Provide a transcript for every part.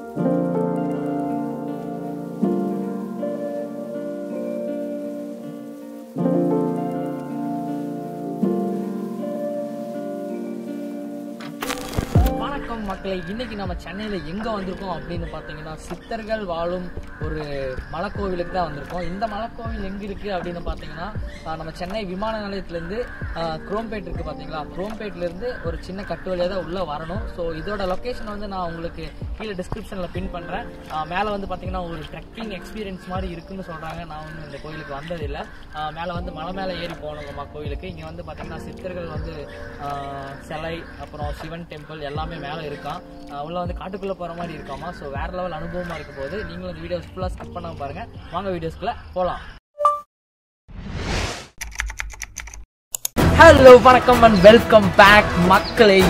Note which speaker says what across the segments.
Speaker 1: வணக்கம் மக்களை இன்னைக்கு நம்ம சென்னையில் எங்கே வந்திருக்கோம் அப்படின்னு பார்த்தீங்கன்னா சித்தர்கள் வாழும் ஒரு மலைக்கோவிலுக்கு தான் வந்திருக்கோம் இந்த மலைக்கோவில் எங்கே இருக்குது அப்படின்னு பார்த்தீங்கன்னா ஆஹ், நம்ம சென்னை விமான நிலையத்துலேருந்து குரோம்பேட் இருக்குது பார்த்தீங்களா குரோம்பேட்லேருந்து ஒரு சின்ன கட்டு வழியாக தான் உள்ளே வரணும் ஸோ இதோட லொக்கேஷன் வந்து நான் உங்களுக்கு கீழே டிஸ்கிரிப்ஷனில் பின் பண்ணுறேன் மேலே வந்து பார்த்தீங்கன்னா ஒரு ட்ரெக்கிங் எக்ஸ்பீரியன்ஸ் மாதிரி இருக்குன்னு சொல்கிறாங்க நான் வந்து இந்த கோயிலுக்கு வந்ததில்லை மேலே வந்து மலை மேலே ஏறி போகணுங்கம்மா கோயிலுக்கு இங்கே வந்து பார்த்தீங்கன்னா சித்தர்கள் வந்து ஆஹ், சிலை அப்புறம் சிவன் டெம்பிள் எல்லாமே மேலே இருக்கான் ஆஹ், உள்ள வந்து காட்டுக்குள்ளே போகிற மாதிரி இருக்காமா ஸோ வேற லெவல் அனுபவமாக இருக்கும் போது நீங்களும் இந்த வீடியோஸ் ஃபுல்லாக ஸ்கிப் பண்ணாம பாருங்க வாங்க வீடியோஸ்க்குள்ள போகலாம் ஹலோ வணக்கம் அண்ட் வெல்கம் பேக் மக்களை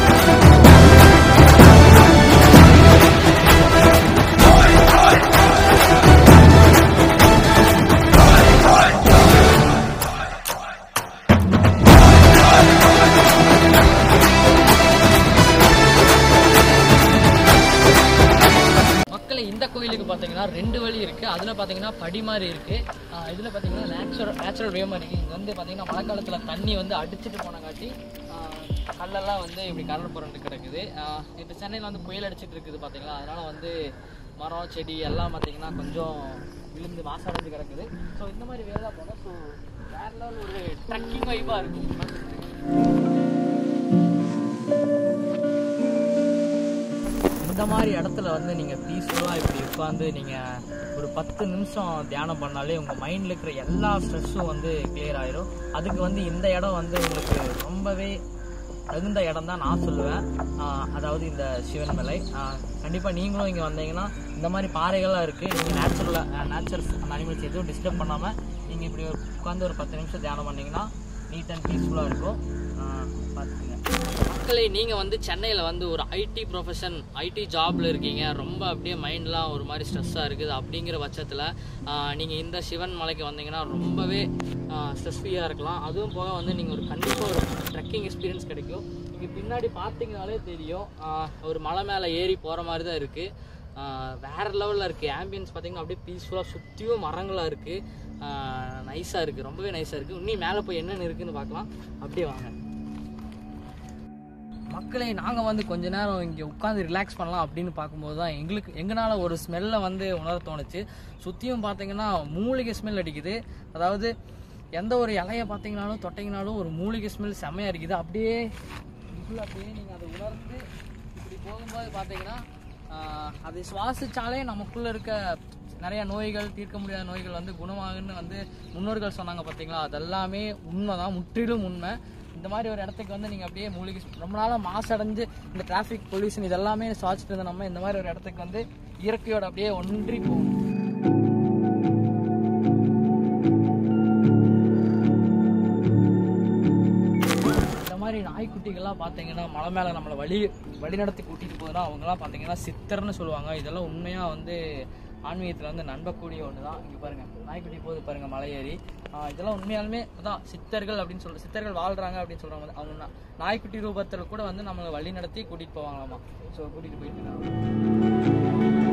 Speaker 1: மக்களை இந்த கோயிலுக்கு பார்த்தீங்கன்னா ரெண்டு வழி இருக்கு அதுல பார்த்தீங்கன்னா படி மாதிரி இருக்கு ஆஹ் இதுல பார்த்தீங்கன்னா நேச்சுரல் நேச்சுரல் வே மாதிரி இருக்கு இங்க வந்து பார்த்தீங்கன்னா மழை காலத்துல தண்ணி வந்து அடிச்சிட்டு போன காட்டி ஆஹ் கல்லெல்லாம் வந்து இப்படி கலர் புரண்டு கிடக்குது ஆஹ் இப்போ சென்னையில் வந்து புயல் அடிச்சிட்டு இருக்குது பார்த்தீங்களா அதனால வந்து மரம் செடி எல்லாம் பார்த்தீங்கன்னா கொஞ்சம் விழுந்து மாசடைஞ்சு கிடக்குது ஸோ இந்த மாதிரி வேலை போனால் ஸோ வேற லெவல் ஒரு ட்ரக்கிங் வைப்பாக இருக்கும் இந்த மாதிரி இடத்துல வந்து நீங்கள் பீஸ்ஃபுல்லாக இப்படி உட்காந்து நீங்கள் ஒரு பத்து நிமிஷம் தியானம் பண்ணாலே உங்கள் மைண்டில் இருக்கிற எல்லா ஸ்ட்ரெஸ்ஸும் வந்து கிளியர் ஆயிரும் அதுக்கு வந்து இந்த இடம் வந்து உங்களுக்கு ரொம்பவே தகுந்த இடம் தான் நான் சொல்லுவேன் ஆஹ் அதாவது இந்த சிவன் மலை கண்டிப்பாக நீங்களும் இங்கே வந்தீங்கன்னா இந்த மாதிரி பாறைகள்லாம் இருக்குது நீங்கள் நேச்சுரலாக நேச்சர்ஸ் அந்த அனிமல்ஸ் எதுவும் டிஸ்டர்ப் பண்ணாமல் நீங்கள் இப்படி ஒரு உட்காந்து ஒரு பத்து நிமிஷம் தியானம் பண்ணீங்கன்னா நீட் அண்ட் பீஸ்ஃபுல்லாக இருக்கும் பார்த்துக்குங்க மக்களே நீங்கள் வந்து சென்னையில் வந்து ஒரு ஐடி ப்ரொஃபஷன் ஐடி ஜாப்ல இருக்கீங்க ரொம்ப அப்படியே மைண்ட்லாம் ஒரு மாதிரி ஸ்ட்ரெஸ்ஸாக இருக்குது அப்படிங்கிற பட்சத்தில் நீங்கள் இந்த சிவன் மலைக்கு வந்தீங்கன்னா ரொம்பவே ஸ்ட்ரெஸ் ஃப்ரீயாக இருக்கலாம் அதுவும் போக வந்து நீங்கள் ஒரு கண்டிப்பாக ஒரு ட்ரெக்கிங் எக்ஸ்பீரியன்ஸ் கிடைக்கும் இங்கே பின்னாடி பார்த்தீங்கனாலே தெரியும் ஆஹ் ஒரு மலை மேலே ஏறி போகிற மாதிரி தான் இருக்குது வேற லெவலில் இருக்குது ஆம்பியன்ஸ் பார்த்தீங்கன்னா அப்படியே பீஸ்ஃபுல்லாக சுற்றியும் மரங்களாக இருக்குது நைஸாக இருக்குது ரொம்பவே நைஸாக இருக்குது இன்னும் மேலே போய் என்னென்ன இருக்குன்னு பார்க்கலாம் அப்படியே வாங்க மக்களே நாங்கள் வந்து கொஞ்ச நேரம் இங்கே உட்காந்து ரிலாக்ஸ் பண்ணலாம் அப்படின்னு பார்க்கும்போது தான் எங்களுக்கு எங்களால் ஒரு ஸ்மெல்லை வந்து உணர தோணுச்சு சுற்றியும் பார்த்தீங்கன்னா மூலிகை ஸ்மெல் அடிக்குது அதாவது எந்த ஒரு இலையை பார்த்தீங்கனாலும் தொட்டிங்கனாலும் ஒரு மூலிகை ஸ்மெல் செம்மையாக இருக்குது அப்படியே இதுல அப்படியே நீங்கள் அதை உணர்ந்து இப்படி போகும்போது பார்த்தீங்கன்னா ஆஹ், அதை சுவாசிச்சாலே நமக்குள்ளே இருக்க நிறைய நோய்கள் தீர்க்க முடியாத நோய்கள் வந்து குணமாகுன்னு வந்து முன்னோர்கள் சொன்னாங்க பார்த்தீங்களா அதெல்லாமே உண்மைதான் முற்றிலும் உண்மை இந்த மாதிரி ஒரு இடத்துக்கு வந்து நீங்கள் அப்படியே மூலிகை ரொம்ப நாளாக மாசடைஞ்சு இந்த டிராஃபிக் பொல்யூஷன் இதெல்லாமே சுவாச்சிட்டு இருந்த நம்ம இந்த மாதிரி ஒரு இடத்துக்கு வந்து இயற்கையோட அப்படியே ஒன்றி போகணும் இந்த மாதிரி நாய்க்குட்டிகள்லாம் பார்த்தீங்கன்னா மலை மேலே நம்மளை வழி வழிநடத்தி கூட்டிகிட்டு போதுனா அவங்கெல்லாம் பார்த்தீங்கன்னா சித்தர்னு சொல்லுவாங்க இதெல்லாம் உண்மையாக வந்து ஆன்மீகத்தில் வந்து நம்பக்கூடிய ஒன்று தான் இங்கே பாருங்கள் நாய்க்குட்டி போகுது பாருங்கள் மலை ஏறி ஆஹ் இதெல்லாம் உண்மையாலுமே அதான் சித்தர்கள் அப்படின்னு சொல்ற சித்தர்கள் வாழ்கிறாங்க அப்படின்னு சொல்கிறாங்க அவங்க நா- நாய்க்குட்டி ரூபத்தில் கூட வந்து நம்மளை வழி நடத்தி கூட்டிகிட்டு போவாங்களாமா ஸோ கூட்டிகிட்டு போயிட்டு இருக்காங்க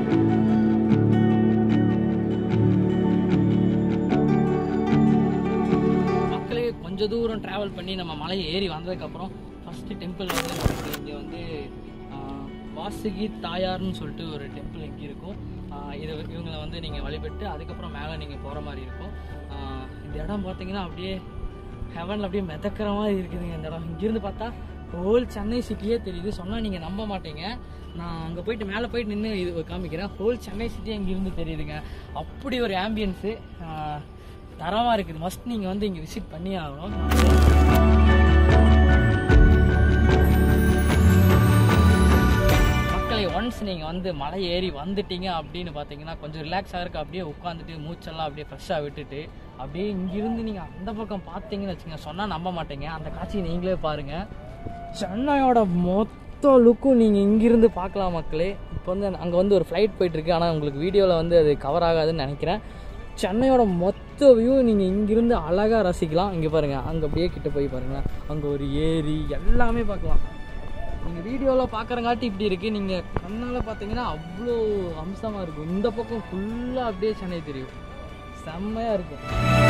Speaker 1: மக்களே கொஞ்ச தூரம் டிராவல் பண்ணி நம்ம மலையை ஏறி வந்ததுக்கப்புறம் ஃபஸ்ட்டு டெம்பிள் வந்து நமக்கு இங்கே வந்து ஆஹ், வாசுகி தாயார்னு சொல்லிட்டு ஒரு டெம்பிள் இங்கே இருக்கும் ஆஹ், இதை இவங்களை வந்து நீங்கள் வழிபட்டு அதுக்கப்புறம் மேலே நீங்கள் போகிற மாதிரி இருக்கும் ஆஹ், இந்த இடம் பார்த்தீங்கன்னா அப்படியே ஹெவனில் அப்படியே மிதக்கிற மாதிரி இருக்குதுங்க இந்த இடம் இங்கிருந்து பார்த்தா ஹோல் சென்னை சிட்டியே தெரியுது சொன்னால் நீங்கள் நம்ப மாட்டீங்க நான் அங்கே போயிட்டு மேலே போயிட்டு நின்று இது காமிக்கிறேன் ஹோல் சென்னை சிட்டியே இங்கிருந்து தெரியுதுங்க அப்படி ஒரு ஆம்பியன்ஸு தரமாக இருக்குது மஸ்ட் நீங்கள் வந்து இங்கே விசிட் பண்ணியே ஆகணும் மக்களை ஒன்ஸ் நீங்கள் வந்து மலை ஏறி வந்துட்டீங்க அப்படின்னு பார்த்தீங்கன்னா கொஞ்சம் ரிலாக்ஸ் ஆகிறதுக்கு அப்படியே உட்காந்துட்டு மூச்செல்லாம் அப்படியே ஃப்ரெஷ்ஷாக விட்டுட்டு அப்படியே இங்கிருந்து நீங்கள் அந்த பக்கம் பார்த்தீங்கன்னு வச்சுங்க சொன்னால் நம்ப மாட்டீங்க அந்த காட்சியை நீங்களே பாருங்கள் சென்னையோட மொத்த லுக்கும் நீங்கள் இங்கிருந்து பார்க்கலாம் மக்களே இப்போ வந்து அங்கே வந்து ஒரு ஃப்ளைட் போயிட்டுருக்கு ஆனால் உங்களுக்கு வீடியோவில் வந்து அது கவர் ஆகாதுன்னு நினைக்கிறேன் சென்னையோட மொத்த வியூ நீங்கள் இங்கிருந்து அழகாக ரசிக்கலாம் இங்கே பாருங்கள் அங்கே அப்படியே கிட்ட போய் பாருங்களேன் அங்கே ஒரு ஏரி எல்லாமே பார்க்கலாம் நீங்கள் வீடியோவில் பார்க்குறங்காட்டி இப்படி இருக்குது நீங்கள் கண்ணால் பார்த்தீங்கன்னா அவ்வளோ அம்சமாக இருக்கும் இந்த பக்கம் ஃபுல்லாக அப்படியே சென்னை தெரியும் செம்மையாக இருக்கும்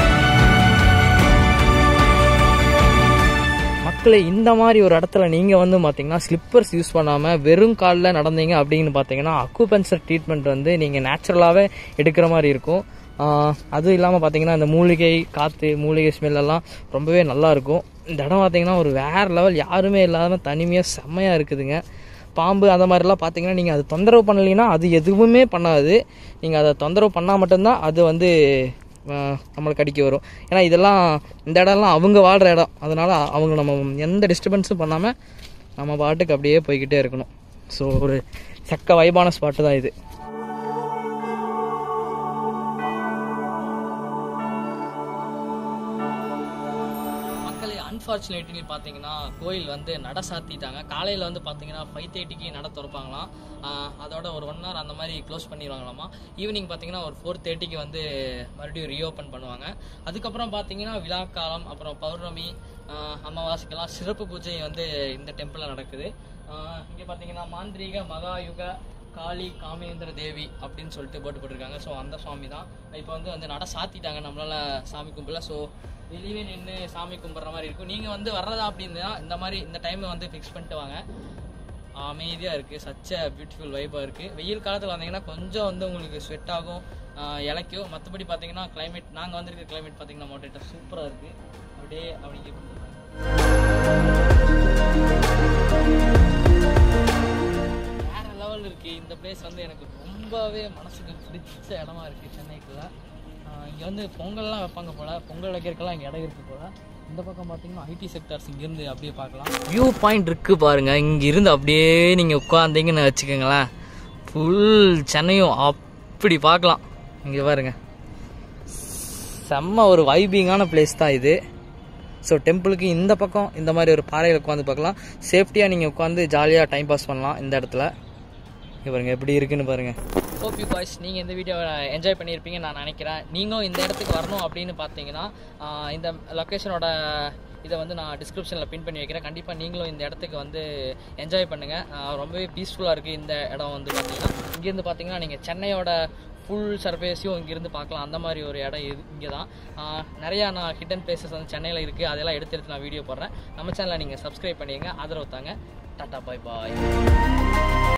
Speaker 1: மக்களே இந்த மாதிரி ஒரு இடத்துல நீங்கள் வந்து பார்த்தீங்கன்னா ஸ்லிப்பர்ஸ் யூஸ் பண்ணாமல் வெறும் காலில் நடந்தீங்க அப்படின்னு பார்த்தீங்கன்னா அக்குபென்சர் ட்ரீட்மெண்ட் வந்து நீங்கள் நேச்சுரலாகவே எடுக்கிற மாதிரி இருக்கும் ஆஹ் அதுவும் இல்லாமல் பார்த்தீங்கன்னா இந்த மூலிகை காற்று மூலிகை ஸ்மெல் எல்லாம் ரொம்பவே நல்லா இருக்கும் இந்த இடம் பார்த்தீங்கன்னா ஒரு வேற லெவல் யாருமே இல்லாத தனிமையாக செம்மையாக இருக்குதுங்க பாம்பு அந்த மாதிரிலாம் பார்த்தீங்கன்னா நீங்கள் அது தொந்தரவு பண்ணலைன்னா அது எதுவுமே பண்ணாது நீங்கள் அதை தொந்தரவு பண்ணால் மட்டும்தான் அது வந்து ஆஹ் நம்மளுக்கு அடிக்க வரும் ஏன்னா இதெல்லாம் இந்த இடம்லாம் அவங்க வாழ்கிற இடம் அதனால் அவங்க நம்ம எந்த டிஸ்டர்பன்ஸும் பண்ணாமல் நம்ம பாட்டுக்கு அப்படியே போய்கிட்டே இருக்கணும் ஸோ ஒரு சக்க வைபான ஸ்பாட்டு தான் இது மக்களே அன்ஃபார்ச்சுனேட்லி பார்த்தீங்கன்னா கோயில் வந்து நட சாத்திட்டாங்க காலையில் வந்து பார்த்தீங்கன்னா ஃபைவ் தேர்ட்டிக்கு நட திறப்பாங்களாம் ஆஹ் அதோட ஒரு ஒன் ஹவர் அந்த மாதிரி க்ளோஸ் பண்ணிடுவாங்களாமா ஈவினிங் பார்த்தீங்கன்னா ஒரு ஃபோர் தேர்ட்டிக்கு வந்து மறுபடியும் ரீஓப்பன் பண்ணுவாங்க அதுக்கப்புறம் பார்த்தீங்கன்னா விழாக்காலம் அப்புறம் பௌர்ணமி ஆஹ் அமாவாசைக்கெல்லாம் சிறப்பு பூஜை வந்து இந்த டெம்பிளில் நடக்குது இங்கே பார்த்தீங்கன்னா மாந்திரீக மகாயுக காளி காமேந்திர தேவி அப்படின்னு சொல்லிட்டு போட்டு போட்டிருக்காங்க ஸோ அந்த சுவாமி தான் இப்போ வந்து வந்து நட சாத்திட்டாங்க நம்மளால சாமி கும்பிடல ஸோ வெளியவே நின்று சாமி கும்பிட்ற மாதிரி இருக்கும் நீங்கள் வந்து வர்றதா அப்படின்னா இந்த மாதிரி இந்த டைமை வந்து ஃபிக்ஸ் பண்ணிட்டு வாங்க அமைதியாக இருக்குது சச்ச பியூட்டிஃபுல் வைப்பாக இருக்குது வெயில் காலத்தில் வந்தீங்கன்னா கொஞ்சம் வந்து உங்களுக்கு ஸ்வெட் ஆகும் ஆஹ் இளைக்கும் மற்றபடி பார்த்தீங்கன்னா climate நாங்கள் வந்திருக்க climate பார்த்தீங்கன்னா மோட்டேட்டர் சூப்பராக இருக்குது அப்படியே அப்படிங்க வேற லெவல் இருக்கு இந்த பிளேஸ் வந்து எனக்கு ரொம்பவே மனசுக்கு பிடிச்ச இடமா இருக்கு சென்னைக்குள்ள ஆஹ் இங்க வந்து பொங்கல்லாம் வைப்பாங்க போல பொங்கல் வைக்கிறதுக்கெல்லாம் இங்க இடம் இருக்கு போல இந்த பக்கம் பார்த்தீங்கன்னா ஐடி செக்டர்ஸ் இங்கேருந்து அப்படியே பார்க்கலாம் வியூ பாயிண்ட் இருக்கு பாருங்க இங்க இருந்து அப்படியே நீங்க உட்காந்தீங்கன்னு வச்சுக்கோங்களேன் ஃபுல் சென்னையும் அப்படி பார்க்கலாம் இங்க பாருங்க செம்ம ஒரு வைபிங்கான பிளேஸ் தான் இது ஸோ டெம்பிளுக்கு இந்த பக்கம் இந்த மாதிரி ஒரு பாறையில் உட்காந்து பார்க்கலாம் சேஃப்டியாக நீங்கள் உட்காந்து ஜாலியாக டைம் பாஸ் பண்ணலாம் இந்த இடத்துல இங்க பாருங்க எப்படி இருக்குன்னு பாருங்க ஹோப் யூ பாய்ஸ் நீங்கள் இந்த வீடியோவை என்ஜாய் பண்ணியிருப்பீங்க நான் நினைக்கிறேன் நீங்களும் இந்த இடத்துக்கு வரணும் அப்படின்னு பார்த்தீங்கன்னா ஆஹ் இந்த லொக்கேஷனோட இதை வந்து நான் டிஸ்கிரிப்ஷனில் பின் பண்ணி வைக்கிறேன் கண்டிப்பாக நீங்களும் இந்த இடத்துக்கு வந்து என்ஜாய் பண்ணுங்கள் ரொம்பவே பீஸ்ஃபுல்லாக இருக்குது இந்த இடம் வந்து பார்த்தீங்கன்னா இங்கேருந்து பார்த்தீங்கன்னா நீங்கள் சென்னையோட ஃபுல் சர்ஃபேஸையும் இங்கேருந்து பார்க்கலாம் அந்த மாதிரி ஒரு இடம் இது இங்கே தான் ஆஹ் நிறையா நான் ஹிடன் பிளேசஸ் வந்து சென்னையில் இருக்குது அதெல்லாம் எடுத்து எடுத்து நான் வீடியோ போடுறேன் நம்ம சேனலை நீங்கள் சப்ஸ்கிரைப் பண்ணிங்க ஆதரவு தாங்க டாட்டா பாய் பாய்